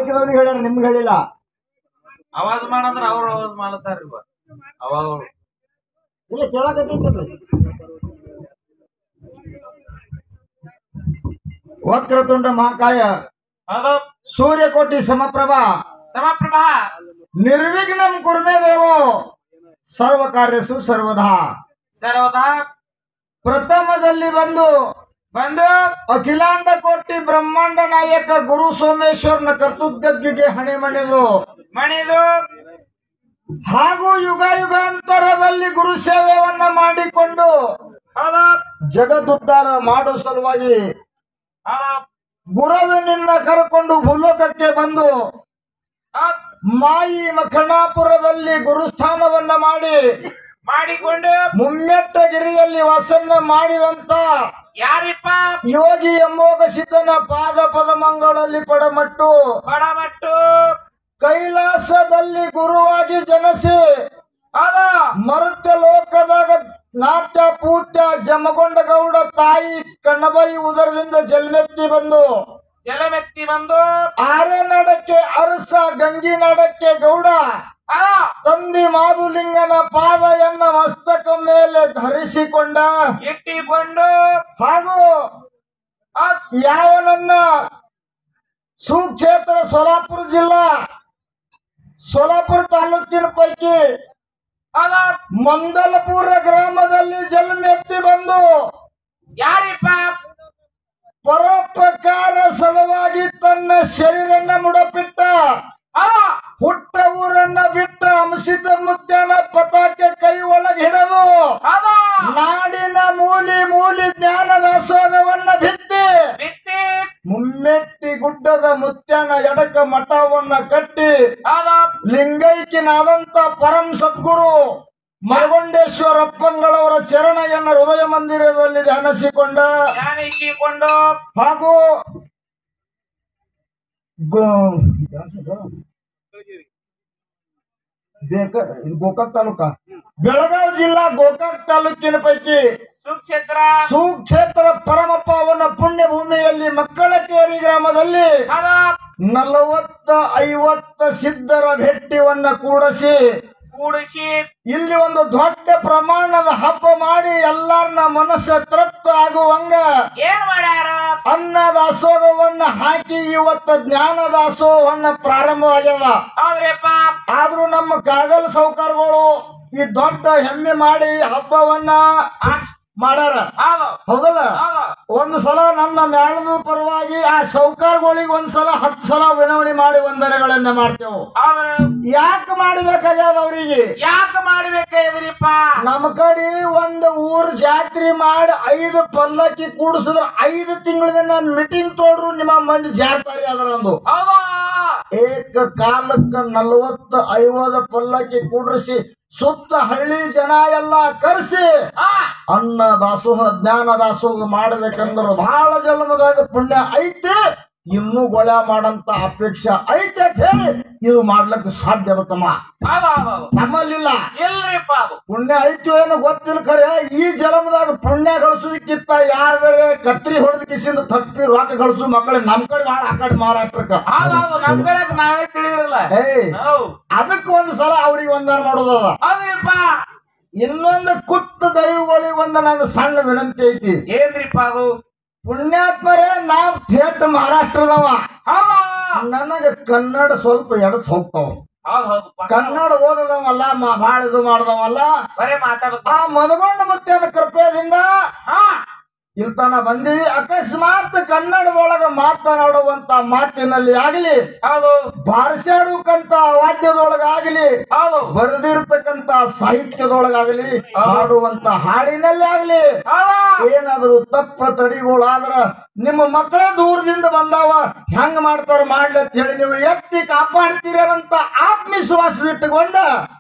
ತಾಲೂಕಿನವ್ರಿಗೆ ಹೇಳ್ಯಾರ ನಿಮ್ಗೆ ಹೇಳಿಲ್ಲ ಅವಾಜ್ ಮಾಡಂದ್ರ ಅವ್ರ ಅವಾಜ್ ಮಾಡತಾರ ಅವಾಗ ಅವ್ರು. ಇಲ್ಲ ಕೇಳಕತ್ತೈತಲ್ರಿ ವಕ್ರತುಂಡ ಮಹಾಕಾಯ ಹೌದು ಸೂರ್ಯಕೋಟಿ ಸಮಪ್ರಭಾ ಸಮಪ್ರಭಾ ನಿರ್ವಿಘ್ನಂ ಕುರ್ಮೇ ದೇವೋ ಸರ್ವ ಕಾರ್ಯಸು ಸರ್ವದಾ ಸರ್ವದಾ ಪ್ರಥಮದಲ್ಲಿ ಬಂದು ಬಂದು ಅಖಿಲಾಂಡ ಕೋಟಿ ಬ್ರಹ್ಮಾಂಡ ನಾಯಕ ಗುರು ಸೋಮೇಶ್ವರನ ಕರ್ತೃಗದ್ದಿಗೆ ಹಣೆ ಮಣಿದು ಮಣಿದು ಹಾಗೂ ಯುಗ ಯುಗಾಂತರದಲ್ಲಿ ಗುರು ಸೇವೆಯನ್ನ ಮಾಡಿಕೊಂಡು ಹೌದು ಜಗದುದ್ಧಾರ ಮಾಡೋ ಸಲುವಾಗಿ ಹೌದು ಗುರುವಿನಿಂದ ಕರ್ಕೊಂಡು ಭೂಲೋಕಕ್ಕೆ ಬಂದು ಹೌದ್. ಮಾಯಿ ಮಖಣಾಪುರದಲ್ಲಿ ಗುರುಸ್ಥಾನವನ್ನ ಮಾಡಿ ಮಾಡಿಕೊಂಡು ಮುಮ್ಮೆಟ್ಟಗಿರಿಯಲ್ಲಿ ವಾಸನ್ನ ಮಾಡಿದಂತ ಯಾರಿಪ್ಪ ಯೋಗಿ ಎಂಬೋಗ ಸಿದ್ಧನ ಪಾದ ಪದಮಂಗಳಲ್ಲಿ ಪಡಮಟ್ಟು ಬಡಮಟ್ಟು ಕೈಲಾಸದಲ್ಲಿ ಗುರುವಾಗಿ ಜನಸಿ ಹೌದು ಮರುತ್ಯ ಲೋಕದಾಗ ನಾಟ್ಯ ಪೂತ್ಯ ಜಮಗೊಂಡ ಗೌಡ ತಾಯಿ ಕನ್ನಬಾಯಿ ಉದರದಿಂದ ಜಲ್ಮೆತ್ತಿ ಬಂದು ಜಲಮೆತ್ತಿ ಬಂದು ಆರೆ ನಡಕ್ಕೆ ಅರಸ ಗಂಗಿ ನಡಕ್ಕೆ ಗೌಡ ಹೌದು ತಂದಿ ಮಾದುಲಿಂಗನ ಪಾದ ಎನ್ನ ಮಸ್ತಕ ಮೇಲೆ ಧರಿಸಿಕೊಂಡ ಇಟ್ಟಿಕೊಂಡು ಹಾಗೂ ಹೌದ್. ಯಾವನನ್ನ ಸುಕ್ಷೇತ್ರ ಸೋಲಾಪುರ ಜಿಲ್ಲಾ ಸೋಲಾಪುರ ತಾಲೂಕಿನ ಪೈಕಿ ಹೌದು ಮಂದಲಪುರ ಗ್ರಾಮದಲ್ಲಿ ಜನ್ಮೆತ್ತಿ ಬಂದು ಯಾರಿಪ್ಪ ಪರೋಪಕಾರ ಸಲುವಾಗಿ ತನ್ನ ಶರೀರನ್ನ ಮುಡಪಿಟ್ಟ ಹೌದು ಹುಟ್ಟ ಊರನ್ನ ಬಿಟ್ಟ ಅಂಶಿತ ಮುತ್ಯನ ಪತಾಕೆ ಕೈ ಒಳಗೆ ಹಿಡಿದು ಹೌದು ನಾಡಿನ ಮೂಲಿ ಮೂಲಿ ಜ್ಞಾನ ದಾಸೋಗವನ್ನ ಬಿತ್ತಿ ಬಿತ್ತಿ ಮುಮ್ಮೆಟ್ಟಿ ಗುಡ್ಡದ ಮುತ್ಯನ ಎಡಕ ಮಠವನ್ನ ಕಟ್ಟಿ ಹೌದು ಲಿಂಗೈಕ್ಯನಾದಂತ ಪರಂ ಸದ್ಗುರು ಮರಗೊಂಡೇಶ್ವರಪ್ಪಂಗಳವರ ಚರಣೆಯನ್ನ ಹೃದಯ ಮಂದಿರದಲ್ಲಿ ಧ್ಯಾನಿಸಿಕೊಂಡ ಧ್ಯಾನಿಸಿಕೊಂಡು ಹಾಗೂ ಗೋ- ಬೇಕ ಇದು ಗೋಕಾಕ್ ತಾಲೂಕ ಬೆಳಗಾವಿ ಜಿಲ್ಲಾ ಗೋಕಾಕ್ ತಾಲೂಕಿನ ಪೈಕಿ ಸುಕ್ಷೇತ್ರ ಸುಕ್ಷೇತ್ರ ಪರಮ ಪಾವನ ಪುಣ್ಯ ಭೂಮಿಯಲ್ಲಿ ಮಕ್ಕಳಕೇರಿ ಗ್ರಾಮದಲ್ಲಿ ಹೌದು ನಲವತ್ತ ಐವತ್ತ ಸಿದ್ಧರ ಭೆಟ್ಟಿವನ್ನ ಕೂಡಿಸಿ ಕೂಡಿಸಿ ಇಲ್ಲಿ ಒಂದು ದೊಡ್ಡ ಪ್ರಮಾಣದ ಹಬ್ಬ ಮಾಡಿ ಎಲ್ಲಾರನ್ನ ಮನಸ್ಸು ತೃಪ್ತ ಆಗುವಂಗ ಏನ್ ಮಾಡ್ಯಾರ ಅನ್ನ ದಾಸೋಹವನ್ನ ಹಾಕಿ ಇವತ್ತ ಜ್ಞಾನ ದಾಸೋಹವನ್ನ ಪ್ರಾರಂಭವಾಗ್ಯದ ಹೌದ್ರಿಪ್ಪ ಆದ್ರೂ ನಮ್ಮ ಕಾಗಲ್ ಸೌಕರ್ಯಗಳು ಈ ದೊಡ್ಡ ಹೆಮ್ಮೆ ಮಾಡಿ ಹಬ್ಬವನ್ನ ಮಾಡ್ಯಾರ ಹೌದು ಹೌದಲ್ಲ ಹೌದು ಒಂದು ಸಲ ನನ್ನ ಮೇಳದ ಪರವಾಗಿ ಆ ಸೌಕರ್ಯಗಳಿಗೆ ಒಂದ್ಸಲ ಹತ್ತು ಸಲ ವಿನವಣೆ ಮಾಡಿ ವಂದನೆಗಳನ್ನ ಮಾಡ್ತೇವೆ ಹೌದ್ರಿ ಯಾಕೆ ಮಾಡ್ಬೇಕಾಗ್ಯದ ಅವ್ರಿಗೆ ಯಾಕೆ ಮಾಡ್ಬೇಕಾದ್ರಿಪ್ಪ ನಮ್ಮ ಕಡೆ ಒಂದು ಊರ್ ಜಾತ್ರೆ ಮಾಡಿ ಐದು ಪಲ್ಲಕ್ಕಿ ಕೂಡಿಸಿದ್ರ ಐದು ತಿಂಗಳಿಂದ ಮೀಟಿಂಗ್ ತೋಡ್ರು ನಿಮ್ಮ ಮಂದಿ ಜಾರ್ತಾರಿ ಅದರ ಒಂದು ಹೌದು ಏಕ ಕಾಲಕ್ಕ ನಲವತ್ತ ಐವತ್ತು ಪಲ್ಲಕ್ಕಿ ಕೂಡ್ರಿಸಿ ಸುತ್ತ ಹಳ್ಳಿ ಜನ ಎಲ್ಲ ಕರೆಸಿ ಹಾ ಅನ್ನ ದಾಸೋಹ ಜ್ಞಾನ ದಾಸೋಹ ಮಾಡ್ಬೇಕಂದ್ರ ಬಹಳ ಜನ್ಮದಾಗ ಪುಣ್ಯ ಐತಿ ಇನ್ನೂ ಗೊಳ ಮಾಡಂತ ಅಪೇಕ್ಷೆ ಐತೆ ಅಂತ ಹೇಳಿ ಇದು ಮಾಡ್ಲಿಕ್ಕೆ ಸಾಧ್ಯ ಇರುತ್ತಮ್ಮ ಹೌದು ಹೌದು ಹೌದು ನಮ್ಮಲ್ಲಿಲ್ಲ ಇಲ್ರಿಪ್ಪ ಅದು ಪುಣ್ಯ ಐತಿ ಏನೋ ಗೊತ್ತಿಲ್ಲ ಖರೆ ಈ ಜನ್ಮದಾಗ ಪುಣ್ಯ ಗಳಿಸೋದಕ್ಕಿಂತ ಯಾರ್ದಾರೆ ಕತ್ರಿ ಹೊಡೆದ ಕಿಸಿಂದ ತಪ್ಪಿ ರೊಕ್ಕ ಗಳಿಸು ಮಕ್ಕಳು ನಮ್ ಕಡೆ ಭಾಳ ಆ ಕಡೆ ಮಹಾರಾಷ್ಟ್ರಕ್ಕ ಹೌದು ಹೌದು ನಮ್ ಕಡೆಗ್ ನಾವೇ ತಿಳಿದಿರಲ್ಲ ಏಯ್ ಹೌದು ಅದಕ್ಕೆ ಒಂದು ಸಲ ಅವ್ರಿಗೆ ಒಂದಾರ ಮಾಡೋದದ ಹೌದ್ರಿಪ್ಪ ಇನ್ನೊಂದು ಕುತ್ತ ದೈವಗಳಿಗೆ ಒಂದು ನನ್ನ ಸಣ್ಣ ವಿನಂತಿ ಐತಿ ಏನ್ರಿಪ್ಪ ಅದು ಪುಣ್ಯಾತ್ಮರೇ ನಾವ್ ಥೇಟ್ ಮಹಾರಾಷ್ಟ್ರದವ ಹೌದು ನನಗ ಕನ್ನಡ ಸ್ವಲ್ಪ ಎಡಸ್ ಹೋಗ್ತಾವ ಹೌದು ಹೌದು ಪಕ್ಕ. ಕನ್ನಡ ಓದದವಲ್ಲ ಮ- ಬಾಳ ಇದು ಮಾಡ್ದವಲ್ಲ ಬರೇ ಮಾತಾಡುತ್ತ ಆ ಮದಗೊಂಡ ಮುತ್ಯನ ಕೃಪೆಯಿಂದ ಹಾ ಇಲ್ತನ ಬಂದೀವಿ ಅಕಸ್ಮಾತ್ ಕನ್ನಡದೊಳಗ ಮಾತನಾಡುವಂತ ಮಾತಿನಲ್ಲಿ ಆಗಲಿ ಹೌದು ಬಾರಿಸಾಡುಕಂತ ವಾದ್ಯದೊಳಗಾಗಲಿ ಹೌದು ಬರೆದಿರ್ತಕ್ಕಂತ ಸಾಹಿತ್ಯದೊಳಗಾಗಲಿ ಹಾಡುವಂತ ಹಾಡಿನಲ್ಲಿ ಆಗಲಿ ಹೌದು ಏನಾದ್ರು ತಪ್ಪ ತಡಿಗಳಾದ್ರ ನಿಮ್ಮ ಮಕ್ಕಳೇ ದೂರದಿಂದ ಬಂದಾವ ಹೆಂಗ್ ಮಾಡ್ತಾರ ಮಾಡ್ಲಿ ಅಂತ ಹೇಳಿ ನೀವು ಎತ್ತಿ ಕಾಪಾಡ್ತೀರ ಅಂತ ಆತ್ಮವಿಶ್ವಾಸ ಇಟ್ಟುಕೊಂಡ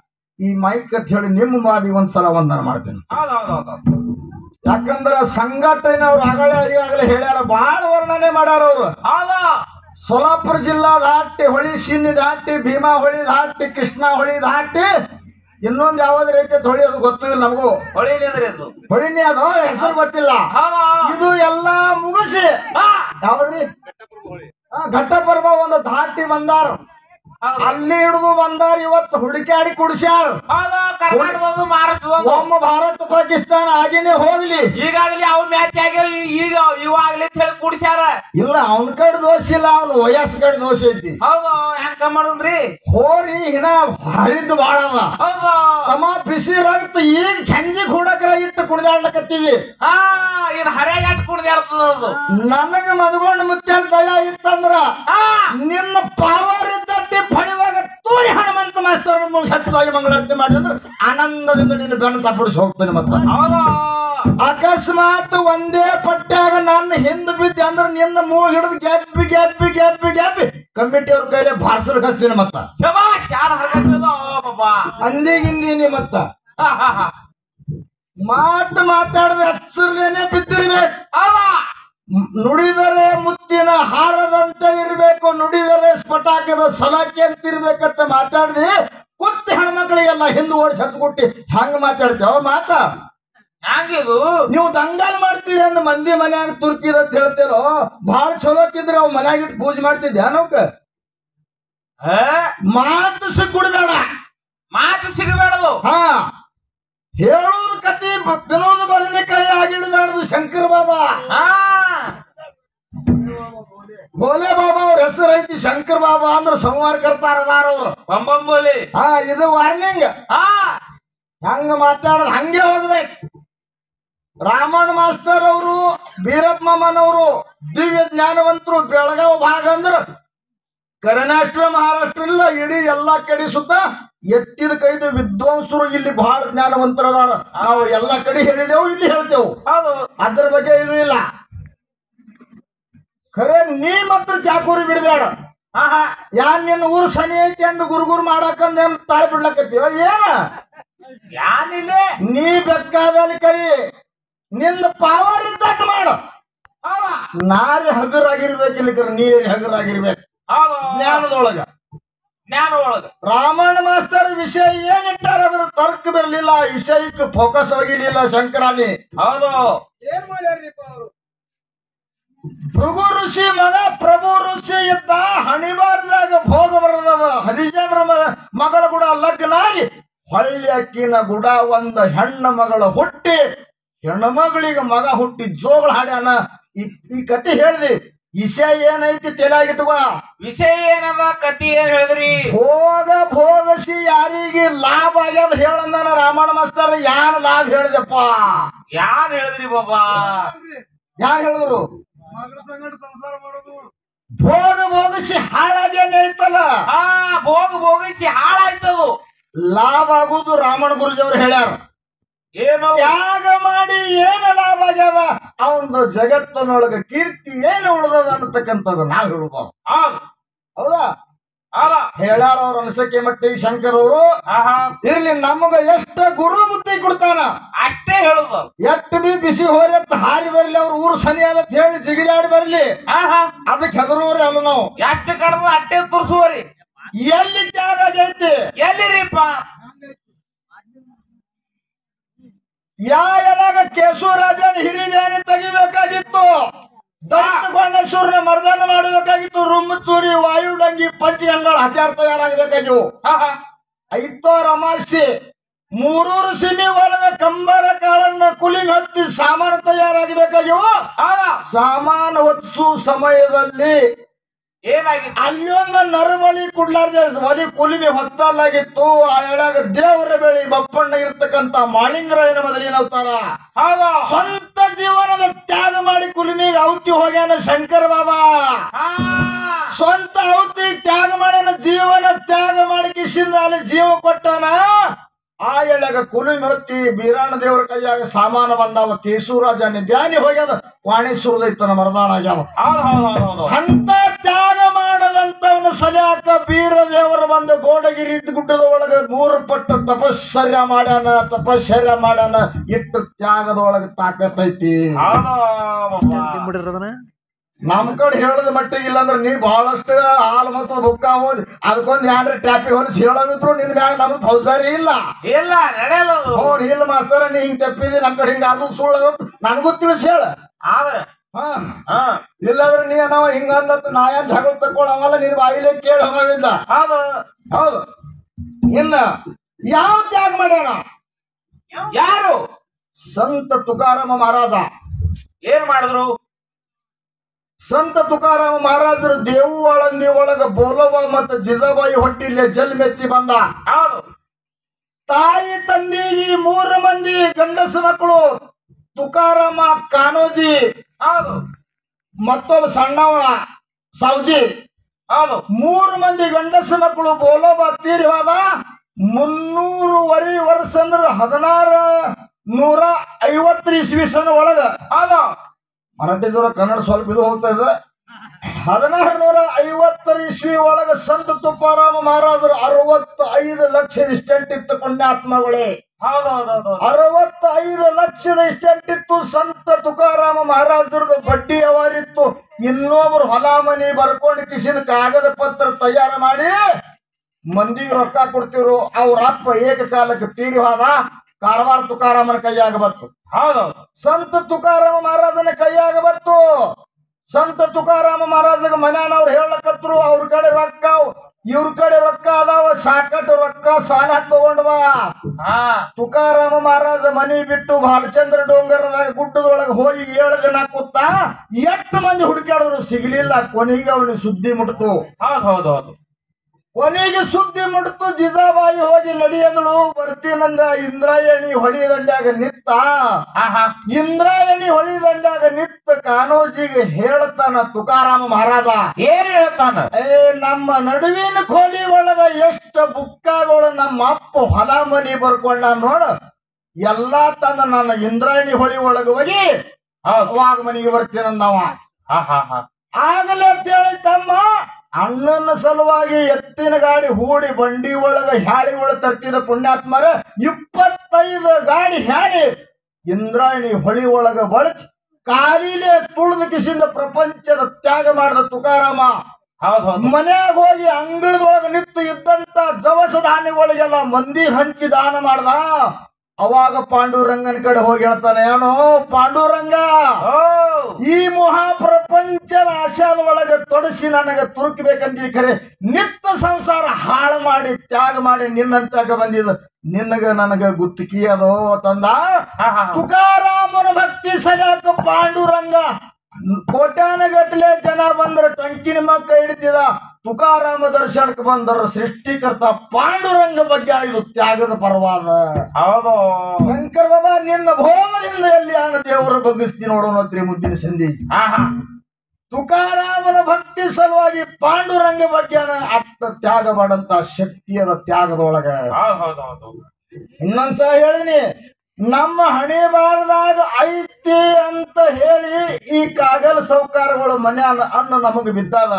ಈ ಮೈಕ್ ಅಂತ ಹೇಳಿ ನಿಮ್ಮ ಮಾದಿ ಒಂದ್ಸಲ ವಂದನ ಮಾಡ್ತೀನಿ ಹೌದು ಹೌದು ಹೌದು ಹೌದು ಯಾಕಂದ್ರ ಸಂಘಟನೆ ಅವ್ರು ಆಗಲೇ ಈಗಾಗಲೇ ಹೇಳ್ಯಾರ ಬಹಳ ವರ್ಣನೆ ಮಾಡ್ಯಾರ ಅವ್ರು ಹೌದು ಸೋಲಾಪುರ ಜಿಲ್ಲಾ ದಾಟಿ ಹೊಳಿ ಸಿನ್ನಿ ದಾಟಿ ಭೀಮಾ ಹೊಳಿ ದಾಟಿ ಕೃಷ್ಣ ಹೊಳಿ ದಾಟಿ ಇನ್ನೊಂದು ಯಾವ್ದು ರೀತಿ ಹೊಳಿ ಅದು ಗೊತ್ತಿಲ್ಲ ನಮಗೂ ಹೊಳಿಲಿದ್ರಿ ಅದು ಹೊಳಿನಿ ಅದು ಹೆಸರು ಗೊತ್ತಿಲ್ಲ ಹೌದು ಇದು ಎಲ್ಲಾ ಮುಗಿಸಿ ಹಾ ಯಾವ್ದ್ರಿ ಆ, ಘಟ್ಟಪರ್ವ ಒಂದು ಧಾಟಿ ಬಂದಾರ ಹೌದು. ಅಲ್ಲಿ ಹಿಡಿದು ಬಂದಾರ ಇವತ್ತು ಹುಡುಕಾಡಿ ಕುಡಿಸ್ಯಾರ ಹೌದು ಕರ್ನಾಟಕದೊಂದು ಮಹಾರಾಷ್ಟ್ರದೊಂದು ಒಮ್ಮ ಭಾರತ ಪಾಕಿಸ್ತಾನ ಆಗಿನೇ ಹೋಗ್ಲಿ ಈಗಾಗಲೇ ಅವು ಮ್ಯಾಚ್ ಆಗ್ಯಾವ ಈಗ ಇವಾಗ್ಲೇ ಅಂತ ಹೇಳಿ ಕುಡಿಸ್ಯಾರ ಇಲ್ಲ ಅವನ ಕಡೆ ದೋಷ ಇಲ್ಲ ಅವನ ವಯಸ್ಸು ಕಡೆ ದೋಷ ಐತಿ ಹೌದು ಹೆಂಗ್ ಕಮ್ಮಿ ಮಾಡೋಣ್ರಿ ಹೋರಿ ಹಿನ ಹರಿದ್ದು ಬಾಳ ಅದ ಹೌದು ತಮ್ಮ ಬಿಸಿ ರಕ್ತ ಈಗ ಸಂಜೆ ಹುಡಕ್ರ ಇಟ್ಟು ಕುಣಿದಾಡ್ಲಕತ್ತೀವಿ ಹಾ ಇನ್ ಹರ್ಯಾಗ ಅಟ್ ಕುಡ್ದಾಡ್ತದ ಅದು ನನಗ ಮದ್ಗೊಂಡು ಮುತ್ತಾಡ ದಯ ಇತ್ತಂದ್ರ ಹಾ ನಿನ್ನ ಪಾವರ್ ಇದ್ದಟ್ಟಿ ಫಳಿವಾಗ ತೂರಿ ಹನುಮಂತ ಮಾಸ್ತರ್ ಹೆಚ್ಚಾಗಿ ಮಂಗಳಾರತಿ ಮಾಡಿದ್ರೆ ಆನಂದದಿಂದ ನಿನ್ನ ಬೆನ್ನು ತಪ್ಪಿಡಿಸಿ ಹೋಗ್ತೇನೆ ಮತ್ತ ಹೌದು ಅಕಸ್ಮಾತ್ ಒಂದೇ ಪಟ್ಟ್ಯಾಗ ನನ್ನ ಹಿಂದ್ ಬಿದ್ದೆ ಅಂದ್ರೆ ನಿನ್ನ ಮೂಗ್ ಹಿಡಿದು ಗೆಬ್ಬಿ ಗೆಬ್ಬಿ ಗೆಬ್ಬಿ ಗೆಬ್ಬಿ ಕಮಿಟಿ ಅವ್ರ ಕೈಲಿ ಭಾರ್ಸಲ್ ಕಸ್ತೀನಿ ಮತ್ತ ಶಬಾಷ್ ಯಾರು ಹರ್ಕತ್ತದ ಬಾಬಾ ಅಂದಿಗಿಂದೀನಿ ಮತ್ತ ಹಾ ಹಾ ಹಾ ಮಾತು ಮಾತಾಡದೆ ಹಚ್ಚರ್ಲೇನೆ ಬಿದ್ದಿರ್ಬೇಕು ಅಲ್ಲ ಮ್- ನುಡಿದರೆ ಮುತ್ತಿನ ಹಾರದಂತೆ ಇರಬೇಕು ನುಡಿದರೆ ಸ್ಫಟಾಕದ ಸಲಾಕೆ ಅಂತ ಇರ್ಬೇಕಂತ ಮಾತಾಡ್ದಿ ಕುತ್ತ ಹೆಣ್ಮಕ್ಳಿಗೆಲ್ಲ ಹಿಂದೆ ಓಡಿಸಿ ಹಸ್ಕೊಟ್ಟಿ ಹಂಗ ಮಾತಾಡ್ತೇವ ಮಾತ ಹ್ಯಾಂಗಿದು ನೀವು ದಂಗಾಲ್ ಮಾಡ್ತೀರಿ ಅಂದ್ ಮಂದಿ ಮನ್ಯಾಗ ತುರ್ಕಿದ ಅಂತ ಹೇಳ್ತೇಲೋ ಭಾಳ ಚಲೋ ಇದ್ರೆ ಅವ್ ಮನ್ಯಾಗ ಇಟ್ಟು ಪೂಜೆ ಮಾಡ್ತಿದ್ದೆ ನೌಕ ಹಾ ಮಾತು ಸಿಕ್ಬಿಡ್ಬೇಡ ಮಾತು ಸಿಗಬೇಡದು ಹಾ ಹೇಳುವುದು ಕತಿ ಬ- ತಿನ್ನೋದು ಬದನೆಕಾಯಿ ಆಗಿಡಬಾರ್ದು ಶಂಕರ ಬಾಬಾ ಹಾ ಭೋಲೆ ಬಾಬಾ ಅವ್ರ ಹೆಸರು ಐತಿ ಶಂಕರ್ ಬಾಬಾ ಅಂದ್ರ ಸಂವಾರ ಕರ್ತಾರ ಅದಾರ ಅವ್ರು ಬಂಬಂಬೋಲಿ ಹಾ ಇದು ವಾರ್ನಿಂಗ್ ಹಾ ಹಂಗ ಮಾತಾಡೋದು ಹಂಗೆ ಹೋಗ್ಬೇಕು ರಾಮಣ್ಣ ಮಾಸ್ತರ್ ಅವರು ಬೀರಪ್ಪ ಮಾಮನವರು ದಿವ್ಯ ಜ್ಞಾನವಂತರು ಬೆಳಗಾವ್ ಭಾಗ ಅಂದ್ರ ಕರ್ನಾಟಕ ಮಹಾರಾಷ್ಟ್ರ ಇಲ್ಲ ಇಡೀ ಎಲ್ಲಾ ಕಡೆ ಸುತ್ತ ಎತ್ತಿದ ಕೈದು ವಿದ್ವಾಂಸರು ಇಲ್ಲಿ ಬಹಳ ಜ್ಞಾನವಂತರದಾರ ನಾವು ಎಲ್ಲಾ ಕಡೆ ಹೇಳಿದೆವು ಇಲ್ಲಿ ಹೇಳ್ತೇವು ಹೌದು ಅದ್ರ ಬಗ್ಗೆ ಇದು ಇಲ್ಲ ಖರೆ ನೀ ಮಾತ್ರ ಚಾಕೂರಿ ಬಿಡಬೇಡ ಹಾ ಹಾ ಯಾನ್ ನಿನ್ನ ಊರು ಸನಿ ಐತಿ ಅಂದ್ ಗುರುಗುರು ಮಾಡಾಕಂದ ಏನ್ ತಾಳಿ ಬಿಡ್ಲಕತ್ತೀವ ಏನ ಯಾನಿಲ್ಲೇ ನೀ ಬೇಕಾದಲ್ಲಿ ಕರಿ ನಿಂದ ಪಾವರ್ ಇದ್ದಟ್ ಮಾಡು ಹೌದಾ ನಾರಿ ಹಗರಾಗಿರ್ಬೇಕಿಲ್ಲ ಕರೆ ನೀರಿ ಹಗರಾಗಿರ್ಬೇಕು ಹೌದು ಜ್ಞಾನದೊಳಗ ಜ್ಞಾನ ಒಳಗ ರಾಮಾಯಣ ಮಾಸ್ತರ್ ವಿಷಯ ಏನಿಟ್ಟಾರ ಅದ್ರ ತರ್ಕ ಬರಲಿಲ್ಲ ವಿಷಯಕ್ಕೆ ಫೋಕಸ್ ಆಗಿರ್ಲಿಲ್ಲ ಶಂಕರಾನಿ ಹೌದು ಏನ್ ಮಾಡ್ಯಾರ್ರಿಪ್ಪ ಅವರು ಭೃಗು ಋಷಿ ಮಗ ಪ್ರಭು ಋಷಿ ಇದ್ದ ಹಣಿಬಾರ್ದಾಗ ಭೋಗ ಬರದವ ಹರಿಜನರ ಮ- ಮಗಳ ಗುಡ ಲಗ್ನಾಗಿ ಹೊಳ್ಳಿ ಅಕ್ಕಿನ ಗುಡ ಒಂದ ಹೆಣ್ಣ ಮಗಳ ಹುಟ್ಟಿ ಹೆಣ್ಣು ಮಗಳಿಗೆ ಮಗ ಹುಟ್ಟಿ ಜೋಗಳ ಹಾಡ್ಯಾನ ಈ ಈ ಕತೆ ಹೇಳ್ದಿ ವಿಷಯ ಏನೈತಿ ತಲೆಯಾಗಿಟ್ಟುವ ವಿಷಯ ಏನದ ಕತಿ ಏನ್ ಹೇಳಿದ್ರಿ ಭೋಗ ಭೋಗಸಿ ಯಾರಿಗೆ ಲಾಭ ಆಗ್ಯದ ಹೇಳಂದಾನ ರಾಮಣ್ಣ ಮಾಸ್ತರ್ ಯಾನ್ ಲಾಭ ಹೇಳಿದೆಪ್ಪ ಯಾರ್ ಹೇಳಿದ್ರಿ ಬಾಬಾ ಯಾರು ಹೇಳಿದ್ರು ಭೋಗ ಭೋಗಿಸಿ ಹಾಳಾಗ್ಯಾನೆ ಐತಲ್ಲ ಹಾ ಭೋಗ ಭೋಗಿಸಿ ಹಾಳಾಯ್ತದು ಲಾಭ ಆಗುದು ರಾಮಣ ಗುರುಜಿ ಅವ್ರು ಹೇಳ್ಯಾರ ಏನು ತ್ಯಾಗ ಮಾಡಿ ಏನ ಲಾಭ ಆಗ್ಯಾವ ಅವನದು ಜಗತ್ತಿನೊಳಗ ಕೀರ್ತಿ ಏನು ಉಳ್ದದ ಅನ್ನತಕ್ಕಂಥದ್ದು ನಾವ್ ಹೇಳುದು ಹೌದು ಹೌದಾ ಹೌದ ಹೇಳ್ಯಾರ ಅವ್ರ ಅನ್ಸಕ್ಕೆ ಮಟ್ಟಿಗೆ ಶಂಕರ್ ಅವರು ಆಹಾ ಇರ್ಲಿ ನಮಗ ಎಷ್ಟ ಗುರು ಬುದ್ಧಿ ಕೊಡ್ತಾನ ಅಷ್ಟೇ ಹೇಳುದು ಎಷ್ಟ್ ಬಿ ಬಿಸಿ ಹೋರತ್ ಹಾರಿ ಬರ್ಲಿ ಅವ್ರ ಊರು ಸನಿ ಅದತ್ ಹೇಳಿ ಜಿಗಿದಾಡಿ ಬರ್ಲಿ ಆಹಾ ಅದಕ್ಕೆ ಹೆದರೋರಿ ಅಲ್ಲ ನಾವು ಎಷ್ಟು ಕಡ್ದು ಅಟ್ಟೆ ತುರ್ಸುವರಿ ಎಲ್ಲಿ ತ್ಯಾಗ ಆಗೈತಿ ಎಲ್ಲಿರಿಪ್ಪ ಯಾ ಎಳಗ ಕೇಶವರಾಜನ ಹಿರಿಮೇನೆ ತೆಗಿಬೇಕಾಗಿತ್ತು ದಂಡಗೊಂಡೇಶ್ವರನ ಮರ್ದನ ಮಾಡಬೇಕಾಗಿತ್ತು ರುಮ್ಮಚೂರಿ ವಾಯುಡಂಗಿ ಪಂಚಗಂಗಳ ಹತ್ಯಾರ ತಯಾರಾಗಬೇಕಾಗಿವು ಆಹಾ ಐತೋ ರಮಾಸಿ ಮೂರೂರು ಸಿಮಿ ಒಳಗ ಕಂಬರ ಕಾಳನ್ನ ಕುಲಿ ಹತ್ತಿ ಸಾಮಾನು ತಯಾರಾಗಬೇಕಾಗಿವು ಹೌದ ಸಾಮಾನು ಹೊತ್ಸು ಸಮಯದಲ್ಲಿ ಏನಾಗಿತ್ತು ಅಲ್ಲಿ ಒಂದು ನರಬಲಿ ಕುಡ್ಲಾರ್ದೆ ಒಲಿ ಕುಲಿಮೆ ಹೊತ್ತಲಾಗಿತ್ತು ಆ ಎಳಗ ದೇವರ ಬೆಳಿ ಬಪ್ಪಣ್ಣ ಇರ್ತಕ್ಕಂತ ಮಾಳಿಂಗರಾಯನ ಮೊದಲಿನ ಅವತಾರ ಹೌದ ಸ್ವಂತ ಜೀವನದ ತ್ಯಾಗ ಮಾಡಿ ಕುಲಿಮಿಗೆ ಔತಿ ಹೋಗ್ಯಾನ ಶಂಕರ ಬಾಬಾ ಹಾ ಸ್ವಂತ ಔತಿ ತ್ಯಾಗ ಮಾಡ್ಯಾನ ಜೀವನ ತ್ಯಾಗ ಮಾಡಿ ಕಿಶಿಂದ ಅಲ್ಲಿ ಜೀವ ಕೊಟ್ಟಾನ ಆ ಎಳೆಗ ಕುಲಿಮೆ ಹೊತ್ತಿ ಬೀರಾಣ ದೇವರ ಕೈಯಾಗ ಸಾಮಾನು ಬಂದಾವ ಕೇಶವರಾಜ ಧ್ಯಾನಿ ಹೋಗ್ಯಾದ ವಾಣೇಶ್ವರದೈತನ ಮರದಾನ ಆಗ್ಯಾವ ಹೌದು ಹೌದು ಹೌದು ಹೌದು ಅಂತ ತ್ಯಾಗ ಮಾಡದಂತವನ ಸಲ್ಯಾಕ ಬೀರ ದೇವರು ಬಂದ ಗೋಡಗಿರಿ ಗುಡ್ಡದ ಒಳಗ ಮೂರು ಪಟ್ಟು ತಪಶ್ಚರ್ಯ ಮಾಡ್ಯಾನ ತಪಶ್ಚರ್ಯ ಮಾಡ್ಯಾನ ಇಟ್ಟು ತ್ಯಾಗದ ಒಳಗ ತಾಕತ್ತೈತಿ ಹೌದು ನಮ್ ಕಡೆ ಹೇಳದ ಮಟ್ಟಿಗೆ ಇಲ್ಲಾಂದ್ರ ನೀ ಬಹಳಷ್ಟು ಹಾಲು ಮತ್ತು ಬುಕ್ಕ ಓದಿ ಅದಕ್ಕೊಂದ್ ಏನ್ರ ಟ್ಯಾಪಿ ಹೊಲಿಸಿ ಹೇಳೋದಿದ್ರು ನಿನ್ ಮ್ಯಾಗ ನಮ್ದು ಫೌಜಾರಿ ಇಲ್ಲ ಇಲ್ಲ ನಡೆಯಲ್ಲದು ಅವ್ರು ಇಲ್ಲ ಮಾಸ್ತರ ನೀ ಹಿಂಗ್ ತಪ್ಪಿದಿ ನಮ್ ಕಡೆ ಹಿಂಗ ಅದು ಸುಳ್ಳು ನನಗೂ ತಿಳಿಸಿ ಹೇಳ ಆದ್ರೆ ಹಾ ಹಾ ಇಲ್ಲಾಂದ್ರೆ ನೀ ನಾವ ಹಿಂಗಂದತ್ತು ನಾ ಏನ್ ಜಗಳ ತಕ್ಕೊಳವಲ್ಲ ನೀನ್ ಬಾಯಿಲೆ ಕೇಳಿ ಹೋಗೋದಿಲ್ಲ ಹೌದು ಹೌದು ಇನ್ನ ಯಾವ ತ್ಯಾಗ ಮಾಡ್ಯಾನ ಯಾರು ಸಂತ ತುಕಾರಾಮ ಮಹಾರಾಜ ಏನ್ ಮಾಡಿದ್ರು ಸಂತ ತುಕಾರಾಮ ಮಹಾರಾಜರು ದೇವು ಆಳಂದಿ ಒಳಗ ಬೋಲವ ಮತ್ತು ಜಿಜಾಬಾಯಿ ಹೊಟ್ಟಿಲೆ ಜಲ್ಮೆತ್ತಿ ಬಂದ ಹೌದು ತಾಯಿ ತಂದೆ ಈ ಮೂರು ಮಂದಿ ಗಂಡಸ ಮಕ್ಕಳು ತುಕಾರಾಮ ಕಾನೋಜಿ ಹೌದು ಮತ್ತೊಬ್ಬ ಸಣ್ಣವ ಸಾವ್ಜಿ ಹೌದು ಮೂರು ಮಂದಿ ಗಂಡಸ ಮಕ್ಕಳು ಬೋಲೋಬ ತೀರಿ ಹೋದ ಮುನ್ನೂರುವರೆ ವರ್ಷ ಅಂದ್ರೆ ಹದಿನಾರ ನೂರ ಐವತ್ತರ ಇಸ್ವಿ ಸನ ಒಳಗ ಹೌದು ಮರಾಠಿ ಜೋರ ಕನ್ನಡ ಸ್ವಲ್ಪ ಇದು ಹೋಗ್ತಾ ಇದೆ ಹದಿನಾರು ನೂರ ಐವತ್ತರ ಇಸ್ವಿ ಒಳಗ ಸಂತ ತುಪ್ಪಾರಾಮ ಮಹಾರಾಜರು ಅರವತ್ತ ಐದು ಲಕ್ಷದ ಇಷ್ಟೆಂಟ್ ಇತ್ತು ಪುಣ್ಯಾತ್ಮಗಳೇ ಹೌದು ಹೌದು ಹೌದು ಅರವತ್ತ ಐದು ಲಕ್ಷದ ಇಷ್ಟೆಂಟ್ ಇತ್ತು ಸಂತ ತುಕಾರಾಮ ಮಹಾರಾಜರದು ಬಡ್ಡಿ ಅವರಿತ್ತು ಇನ್ನೊಬ್ರು ಹೊಲ ಮನಿ ಬರ್ಕೊಂಡು ಕಿಸಿನ ಕಾಗದ ಪತ್ರ ತಯಾರು ಮಾಡಿ ಮಂದಿಗೆ ರೊಕ್ಕ ಕೊಡ್ತಿರು ಅವ್ರ ಅಪ್ಪ ಏಕಕಾಲಕ್ಕೆ ತೀರಿ ಹೋದ ಕಾರವಾರ ತುಕಾರಾಮನ ಕೈಯಾಗ ಬಂತು ಹೌದು ಸಂತ ತುಕಾರಾಮ ಮಹಾರಾಜನ ಕೈಯಾಗ ಬಂತು ಸಂತ ತುಕಾರಾಮ ಮಹಾರಾಜಗ ಮನ್ಯಾನವ್ರು ಹೇಳಕತ್ರು ಅವ್ರ ಕಡೆ ರೊಕ್ಕ ಇವ್ರ ಕಡೆ ರೊಕ್ಕ ಅದಾವ ಸಾಕಟ್ಟು ರೊಕ್ಕ ಸಾಲ ತಗೊಂಡ್ವ ಹಾ ತುಕಾರಾಮ ಮಹಾರಾಜ ಮನಿ ಬಿಟ್ಟು ಬಾಲಚಂದ್ರ ಡೋಂಗರದಾಗ ಗುಡ್ಡದೊಳಗೆ ಹೋಗಿ ಏಳು ದಿನ ಕೂತ ಎಷ್ಟು ಮಂದಿ ಹುಡುಕಾಡಿದ್ರು ಸಿಗ್ಲಿಲ್ಲ ಕೊನೆಗೆ ಅವನಿಗೆ ಸುದ್ದಿ ಮುಟ್ತು ಹೌದು ಹೌದು ಹೌದು ಕೊನೆಗೆ ಸುದ್ದಿ ಮುಟ್ತು ಜಿಜಾಬಾಯಿ ಹೋಗಿ ನಡಿಯಂದಳು ಬರ್ತೀನಂದ ಇಂದ್ರಾಯಣಿ ಹೊಳಿ ದಂಡ್ಯಾಗ ನಿತ್ತ ಹಾ ಹಾ ಇಂದ್ರಾಯಣಿ ಹೊಳಿ ದಂಡ್ಯಾಗ ನಿತ್ತ ಕಾನೋಜಿಗೆ ಹೇಳ್ತಾನ ತುಕಾರಾಮ ಮಹಾರಾಜ ಏನ್ ಹೇಳ್ತಾನ ಏ ನಮ್ಮ ನಡುವಿನ ಕೋಲಿ ಒಳಗ ಎಷ್ಟ ಬುಕ್ಕಾಗಳು ನಮ್ಮ ಅಪ್ಪ ಹೊಲ ಮನಿ ಬರ್ಕೊಂಡ ನೋಡ ಎಲ್ಲಾ ತಂದ ನನ್ನ ಇಂದ್ರಾಯಣಿ ಹೊಳಿ ಒಳಗ ಹೋಗಿ ಹೌದು ಅವಾಗ ಮನಿಗೆ ಬರ್ತೀನಂದವ ಹಾ ಹಾ ಹಾ ಆಗಲೇ ಅಂತೇಳಿ ತಮ್ಮ ಅಣ್ಣನ ಸಲುವಾಗಿ ಎತ್ತಿನ ಗಾಡಿ ಹೂಡಿ ಬಂಡಿ ಒಳಗ ಹ್ಯಾಳಿ ಒಳಗ ತರ್ತಿದ ಪುಣ್ಯಾತ್ಮರ ಇಪ್ಪತ್ತೈದು ಗಾಡಿ ಹ್ಯಾಳಿ ಇಂದ್ರಾಯಣಿ ಹೊಳಿ ಒಳಗ ಬಳಚಿ ಕಾಲಿಲೆ ತುಳಿದ ಕಿಸಿಂದ ಪ್ರಪಂಚದ ತ್ಯಾಗ ಮಾಡಿದ ತುಕಾರಾಮ ಹೌದು ಹೌದು ಮನ್ಯಾಗ ಹೋಗಿ ಅಂಗಳದೊಳಗ ನಿಂತು ಇದ್ದಂತ ಜವಸ ಧಾನ್ಯಗಳಿಗೆಲ್ಲ ಮಂದಿ ಹಂಚಿ ದಾನ ಮಾಡ್ದ ಅವಾಗ ಪಾಂಡುರಂಗನ ಕಡೆ ಹೋಗಿ ಹೇಳ್ತಾನೆ ಏನೋ ಪಾಂಡುರಂಗ ಓ ಈ ಮಹಾಪ್ರಪಂಚದ ಆಶಾದ ಒಳಗೆ ತೊಡಸಿ ನನಗೆ ತುರುಕಬೇಕಂತಿದ್ ಖರೆ ನಿತ್ಯ ಸಂಸಾರ ಹಾಳು ಮಾಡಿ ತ್ಯಾಗ ಮಾಡಿ ನಿನ್ನಂತಾಗ ಬಂದಿದ ನಿನಗ ನನಗ ಗುತ್ತಿಗೆ ಅದೋ ತಂದ ಹಾ ಹಾ ತುಕಾರಾಮನ ಭಕ್ತಿ ಸಲ್ಯಾಕ ಪಾಂಡುರಂಗ ಕೋಟ್ಯಾನಗಟ್ಲೆ ಜನ ಬಂದ್ರ ಟಂಕಿನ ಮಕ್ಕ ಹಿಡಿತಿದ ತುಕಾರಾಮ ದರ್ಶನಕ್ಕೆ ಬಂದರ ಸೃಷ್ಟಿಕರ್ತ ಪಾಂಡುರಂಗ ಬಗ್ಗೆ ಇದು ತ್ಯಾಗದ ಪರವಾದ ಹೌದು ಶಂಕರ ಬಾಬಾ ನಿನ್ನ ಭೋಗದಿಂದ ಎಲ್ಲಿ ಆನ ದೇವರ ಬಗ್ಗಿಸ್ತಿ ನೋಡೋಣ ಮುದ್ದಿನ ಸಂಧಿ ಹಾ ಹಾ ತುಕಾರಾಮನ ಭಕ್ತಿ ಸಲುವಾಗಿ ಪಾಂಡುರಂಗ ಬಗ್ಗೆ ಅತ್ತ ತ್ಯಾಗ ಮಾಡಂತ ಶಕ್ತಿಯದ ತ್ಯಾಗದೊಳಗ ಹೌದು ಹೌದು ಹೌದು ಇನ್ನೊಂದ್ಸಲ ಹೇಳಿನಿ ನಮ್ಮ ಹಣೆ ಬಾರದಾಗ ಐತಿ ಅಂತ ಹೇಳಿ ಈ ಕಾಗಲ ಸೌಕಾರಗಳು ಮನೆ ಅನ್ನ ಅನ್ನ ನಮಗ್ ಬಿದ್ದಾದ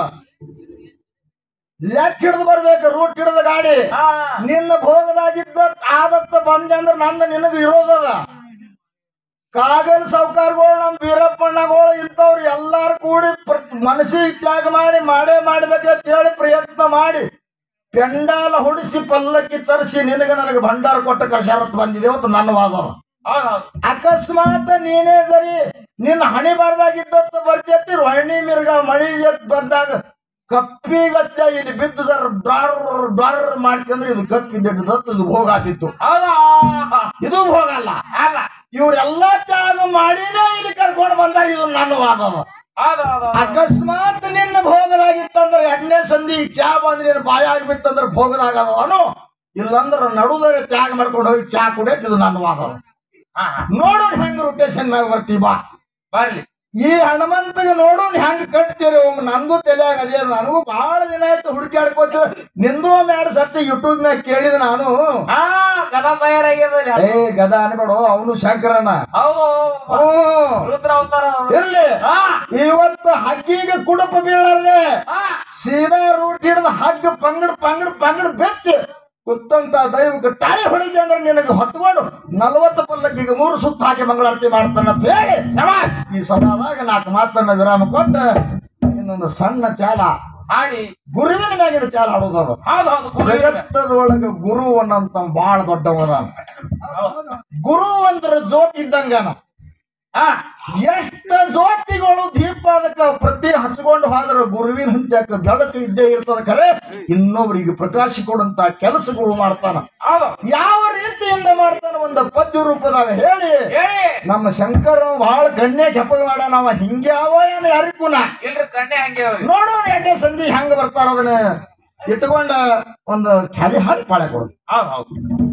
ಲೆಕ್ಕ ಹಿಡಿದು ಬರ್ಬೇಕು ರೂಟ್ ಹಿಡಿದ ಗಾಡಿ ಹಾ ನಿನ್ನ ಭೋಗದಾಗಿದ್ದ ಆದತ್ತ ಬಂದೆ ಅಂದ್ರೆ ನಂದು ನಿನಗ ಇರೋದದ ಕಾಗಲ್ ಸಾವುಕಾರಗಳು ನಮ್ ವೀರಪ್ಪಣ್ಣಗಳು ಇಂಥವ್ರು ಎಲ್ಲಾರು ಕೂಡಿ ಪ್ರ- ಮನಸ್ಸಿಗೆ ತ್ಯಾಗ ಮಾಡಿ ಮಾಡೇ ಮಾಡ್ಬೇಕಂತ ಹೇಳಿ ಪ್ರಯತ್ನ ಮಾಡಿ ಪೆಂಡಾಲ ಹೊಡಿಸಿ ಪಲ್ಲಕ್ಕಿ ತರಿಸಿ ನಿನಗೆ ನನಗೆ ಭಂಡಾರ ಕೊಟ್ಟ ಕರ್ಸಾರತ್ ಬಂದಿದೆ ಅಂತ ನನ್ನ ವಾದ ಹೌದು ಹೌದು ಅಕಸ್ಮಾತ್ ನೀನೇ ಸರಿ ನಿನ್ನ ಹಣಿ ಬಾರ್ದಾಗಿದ್ದತ್ತ ಬರ್ತೈತಿ ರೋಹಿಣಿ ಮಿರ್ಗ ಮಳಿ ಎತ್ ಬಂದಾಗ ಕಪ್ಪಿಗಚ್ಚ ಇಲ್ಲಿ ಬಿದ್ದು ಸರ್ ಡಾರ್ ಡಾರ್ ಮಾಡ್ತಂದ್ರೆ ಇದು ಕಪ್ಪಿಂದ ಬಿದ್ದತ್ತು ಇದು ಭೋಗ ಆಗಿತ್ತು ಹೌದಾ ಇದು ಹೋಗಲ್ಲ ಅಲ್ಲ ಇವ್ರೆಲ್ಲ ತ್ಯಾಗ ಮಾಡಿನೇ ಇಲ್ಲಿ ಕರ್ಕೊಂಡು ಬಂದಾಗ ಇದು ನನ್ನ ವಾದ ಅದ. ಹೌದು ಹೌದು ಅಕಸ್ಮಾತ್ ನಿನ್ನ ಭೋಗದಾಗಿತ್ತಂದ್ರೆ ಎಣ್ಣೆ ಸಂಧಿ ಚಾ ಬಂದ್ರೆ ನೀನು ಬಾಯ ಆಗ್ಬಿತ್ತಂದ್ರೆ ಭೋಗದಾಗ ಅನು ಇಲ್ಲಂದ್ರ ನಡುದರೆ ತ್ಯಾಗ ಮಾಡ್ಕೊಂಡು ಹೋಗಿ ಚಾ ಕುಡಿಯಕ್ ಇದು ನನ್ನ ವಾದ ಅದ. ಹಾ ಹಾ ನೋಡೋಣ ಹೆಂಗ್ ರೊಟೇಷನ್ ಮ್ಯಾಗ ಬರ್ತೀವಿ ಬಾ ಬರ್ಲಿ ಈ ಹನುಮಂತಗೆ ನೋಡೋಣ ಹೆಂಗ್ ಕಟ್ತೀರಿ ಒಮ್ಮೆ ನಂದು ತಲೆಯಾಗ ಅದೇ ಅದ. ನನಗೂ ಬಹಳ ದಿನ ಆಯ್ತು ಹುಡುಕಾಡ್ಕೋತ ನಿಂದು ಒಮ್ಮೆ ಎರಡು ಸರ್ತಿ ಯೂಟ್ಯೂಬ್ ಮ್ಯಾಗ ಕೇಳಿದ ನಾನು ಹಾ ಕಥಾ ತಯಾರಾಗ್ಯದ ಏ ಗದ ಅನ್ಬೇಡು ಅವನು ಶಂಕರನ ಹೌದು ಹ್ಮ್ ರುದ್ರ ಅವತಾರ ಇರ್ಲಿ ಹಾ ಇವತ್ತು ಹಗ್ಗಿಗೆ ಕುಡಪ ಬೀಳಾರ್ದೆ ಹಾ ಸೀದಾ ರೂಟ್ ಹಿಡಿದ ಹಗ್ಗ ಪಂಗಡ್ ಪಂಗಡ್ ಪಂಗಡ್ ಬೆಚ್ಚ ಕುತ್ತಂತ ದೈವಕ್ಕೆ ಟಾಳಿ ಹೊಡಿದೆ ಅಂದ್ರೆ ನಿನಗೆ ಹೊತ್ಕೊಂಡು ನಲವತ್ತು ಪಲ್ಲಕ್ಕಿಗೆ ಮೂರು ಸುತ್ತ ಹಾಕಿ ಮಂಗಳಾರತಿ ಮಾಡ್ತಾನ ಅಂತ ಹೇಳಿ ಶಬಾಷ್! ಈ ಸದಾದಾಗ ನಾಲ್ಕು ಮಾತನ್ನ ವಿರಾಮ ಕೊಟ್ಟ ಇನ್ನೊಂದು ಸಣ್ಣ ಚಾಲ ಹಾಡಿ ಗುರುವಿನ ಮ್ಯಾಗಿನ ಚಾಲ ಆಡೋದದು ಹೌದು ಹೌದು ಗುರುವಿನ ಮೇಲೆ. ಜಗತ್ತದೊಳಗ ಗುರು ಅನ್ನಂತ ಬಾಳ ದೊಡ್ಡವದ ಗುರು ಅಂದ್ರ ಜೋತ್ ಇದ್ದಂಗನ ಹಾ ಎಷ್ಟ ಜ್ಯೋತಿಗಳು ದೀಪ ಅದಕ್ಕ ಪ್ರತಿ ಹಚ್ಕೊಂಡು ಹೋದ್ರ ಗುರುವಿನ ಹಂತ್ಯಕ್ಕ ಬೆಳಕು ಇದ್ದೇ ಇರ್ತದ ಖರೆ ಇನ್ನೊಬ್ರಿಗೆ ಪ್ರಕಾಶ ಕೊಡುವಂತ ಕೆಲಸಗಳು ಮಾಡ್ತಾನ ಹೌದು ಯಾವ ರೀತಿಯಿಂದ ಮಾಡ್ತಾನ ಒಂದು ಪದ್ಯ ರೂಪದಾಗ ಹೇಳಿ ಹೇಳಿ ನಮ್ಮ ಶಂಕರ ಬಹಳ ಕಣ್ಣೆ ಕೆಪ್ಪಗ ಮಾಡ ನಾವ ಹಿಂಗೆ ಅವ ಏನು ಯಾರಿಗೂ ನಾ ಇಲ್ರಿ ಕಣ್ಣೆ ಹಂಗೆ ಅವ್ರಿ ನೋಡೋಣ ಎಣ್ಣೆ ಸಂಧಿ ಹೆಂಗ ಬರ್ತಾರ ಅದನ್ನ ಇಟ್ಕೊಂಡ ಒಂದು ಖಾಲಿ ಹಾಡಿ ಪಾಳೆ ಕೊಡು ಹೌದು ಹೌದು